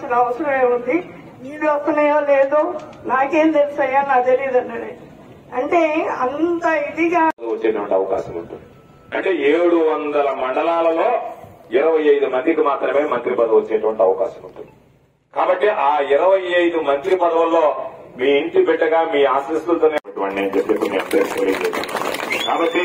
చేయాల్సిన అవసరం ఏముంది నీళ్ళు వస్తున్నాయో లేదో నాకేం తెలుసయ్యా నాకు తెలియదు అన్నాడు అంటే అంత ఇదిగా వచ్చేటువంటి అవకాశం ఉంటుంది అంటే ఏడు వందల మండలాలలో ఇరవై ఐదు మందికి మాత్రమే మంత్రి పదవి వచ్చేటువంటి అవకాశం ఉంటుంది కాబట్టి ఆ ఇరవై ఐదు మంత్రి పదవుల్లో మీ ఇంటి బిడ్డగా మీ ఆశీస్సులతోనే నేను చెప్పి మీ అందరికీ తెలియజేస్తున్నాను కాబట్టి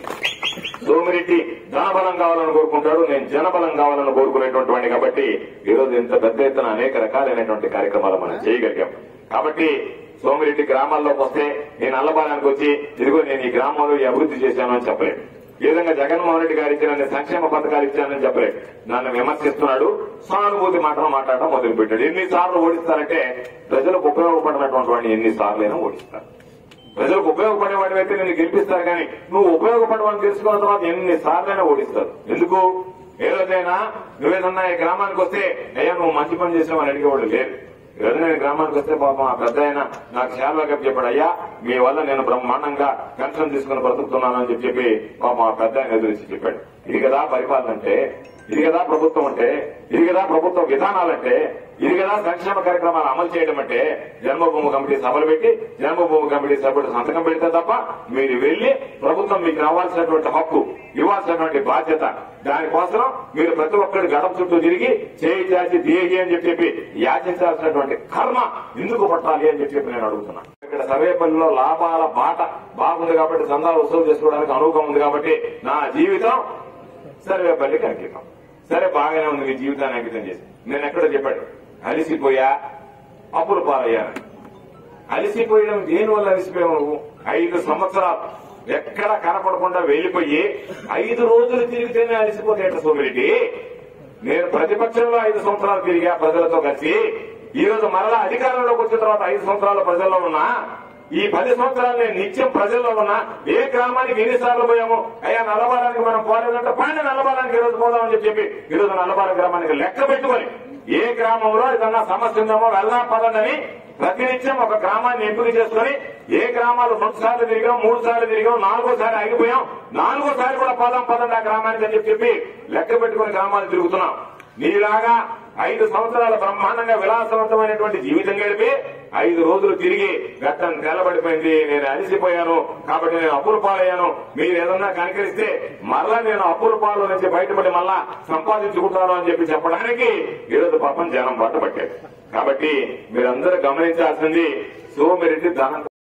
సోమిరెడ్డి ధనబలం కావాలని కోరుకుంటాడు నేను జనబలం కావాలని కోరుకునేటువంటి వాడిని కాబట్టి ఈ రోజు ఇంత పెద్ద ఎత్తున అనేక రకాలైనటువంటి కార్యక్రమాలు మనం చేయగలిగాం కాబట్టి సోమిరెడ్డి గ్రామాల్లోకి వస్తే నేను అల్లబాలానికి వచ్చి ఇదిగో నేను ఈ గ్రామంలో ఈ అభివృద్ధి చేశాను అని చెప్పలేదు ఈ విధంగా జగన్మోహన్ రెడ్డి గారు ఇచ్చిన సంక్షేమ పథకాలు ఇచ్చానని చెప్పలేదు నన్ను విమర్శిస్తున్నాడు సానుభూతి మాటలు మాట్లాడటం మొదలు పెట్టాడు ఎన్నిసార్లు ఓడిస్తారంటే ప్రజలకు ఉపయోగపడినటువంటి వాడిని ఎన్నిసార్లైనా ఓడిస్తారు ప్రజలకు ఉపయోగపడే వాడి అయితే నేను గెలిపిస్తారు కానీ నువ్వు ఉపయోగపడవని తెలుసుకున్న తర్వాత ఎన్ని సార్లైనా ఓడిస్తారు ఎందుకు ఏ రోజైనా నువ్వేదన్నా ఈ గ్రామానికి వస్తే అయ్యా నువ్వు మంచి పని చేసావని అడిగేవాడు లేరు ఈ రోజు నేను గ్రామానికి వస్తే పాపం ఆ పెద్ద ఆయన నాకు శాలువా కప్పి చెప్పాడు అయ్యా మీ వల్ల నేను బ్రహ్మాండంగా పెన్షన్ తీసుకుని బ్రతుకుతున్నాను అని చెప్పి చెప్పి పాపం ఆ పెద్ద ఆయన ఎదురించి చెప్పాడు ఇది కదా పరిపాలన అంటే ఇది కదా ప్రభుత్వం అంటే ఇది కదా ప్రభుత్వ విధానాలంటే ఇది కదా సంక్షేమ కార్యక్రమాలు అమలు చేయడం అంటే జన్మభూమి కమిటీ సభలు పెట్టి జన్మభూమి కమిటీ సభ్యులు సంతకం పెడితే తప్ప మీరు వెళ్లి ప్రభుత్వం మీకు రావాల్సినటువంటి హక్కు ఇవ్వాల్సినటువంటి బాధ్యత దానికోసం మీరు ప్రతి ఒక్కరి గడప చుట్టూ తిరిగి చేయి చాచి దేహి అని చెప్పి చెప్పి యాచించాల్సినటువంటి కర్మ ఎందుకు పట్టాలి అని చెప్పి చెప్పి నేను అడుగుతున్నా ఇక్కడ సర్వేపల్లిలో లాభాల బాట బాగుంది కాబట్టి చందాలు వసూలు చేసుకోవడానికి అనువుగా ఉంది కాబట్టి నా జీవితం సర్వేపల్లికి అంకితం సరే బాగానే ఉంది మీ జీవితాన్ని అంకితం చేసి నేను ఎక్కడ చెప్పాడు అలిసిపోయా అప్పులు పాలయ్యాను అలిసిపోయడం దేని వల్ల అలిసిపోయావు నువ్వు ఐదు సంవత్సరాలు ఎక్కడ కనపడకుండా వెళ్లిపోయి ఐదు రోజులు తిరిగితేనే అలిసిపోతే ఎట్లా సోమిరెడ్డి నేను ప్రతిపక్షంలో ఐదు సంవత్సరాలు తిరిగా ప్రజలతో కలిసి ఈ రోజు మరలా అధికారంలోకి వచ్చిన తర్వాత ఐదు సంవత్సరాలు ప్రజల్లో ఉన్నా ఈ పది సంవత్సరాలు నేను నిత్యం ప్రజల్లో ఉన్నా ఏ గ్రామానికి ఎన్నిసార్లు పోయాము అయ్యా నల్లబారానికి మనం పోలేదంటే పైన నల్లబారానికి ఈ రోజు పోదామని చెప్పి చెప్పి ఈ రోజు నల్లబారం గ్రామానికి లెక్క పెట్టుకొని ఏ గ్రామంలో ఏదన్నా సమస్య ఉందేమో వెళ్దాం పదండి ప్రతినిత్యం ఒక గ్రామాన్ని ఎంపిక చేసుకుని ఏ గ్రామాలు రెండు సార్లు తిరిగాం మూడు సార్లు తిరిగాం నాలుగోసారి ఆగిపోయాం నాలుగోసారి కూడా పదం పదండి ఆ గ్రామానికి అని చెప్పి చెప్పి లెక్క పెట్టుకుని గ్రామాలు తిరుగుతున్నాం నీలాగా ఐదు సంవత్సరాల బ్రహ్మాండంగా విలాసవంతమైనటువంటి జీవితం గడిపి ఐదు రోజులు తిరిగి గట్టం తెల్లబడిపోయింది నేను అలిసిపోయాను కాబట్టి నేను అప్పుల పాలయ్యాను మీరు ఏదన్నా కనికరిస్తే మరలా నేను అప్పుల పాలు నుంచి బయటపడి మళ్ళా సంపాదించుకుంటాను అని చెప్పి చెప్పడానికి ఈరోజు పాపం జనం బాట పట్టాడు కాబట్టి మీరందరూ గమనించాల్సింది సోమిరెడ్డి ధనం